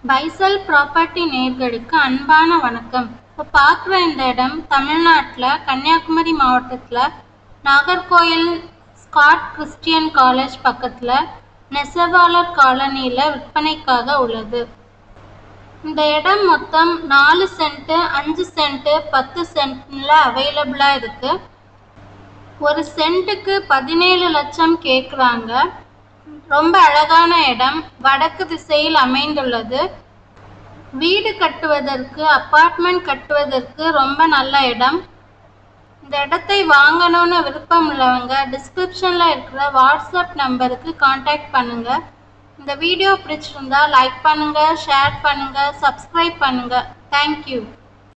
பைசல் property நேர்களுக்கு அன்பான வணக்கம் இப்போ பார்க்குற இந்த இடம் தமிழ்நாட்டில் கன்னியாகுமரி மாவட்டத்தில் நாகர்கோயில் ஸ்காட் கிறிஸ்டியன் காலேஜ் பக்கத்தில் நெசவாளர் காலனியில் விற்பனைக்காக உள்ளது இந்த இடம் மொத்தம் நாலு சென்ட்டு அஞ்சு சென்ட்டு பத்து சென்ட்டில் அவைலபிளாக இருக்குது ஒரு சென்ட்டுக்கு பதினேழு லட்சம் கேட்குறாங்க ரொம்ப அழகான இடம் வடக்கு திசையில் அமைந்துள்ளது வீடு கட்டுவதற்கு அப்பார்ட்மெண்ட் கட்டுவதற்கு ரொம்ப நல்ல இடம் இந்த இடத்தை வாங்கணும்னு விருப்பம் உள்ளவங்க டிஸ்கிரிப்ஷனில் இருக்கிற வாட்ஸ்அப் நம்பருக்கு காண்டாக்ட் பண்ணுங்கள் இந்த வீடியோ பிடிச்சிருந்தா லைக் பண்ணுங்கள் ஷேர் பண்ணுங்கள் சப்ஸ்கிரைப் பண்ணுங்கள் தேங்க்யூ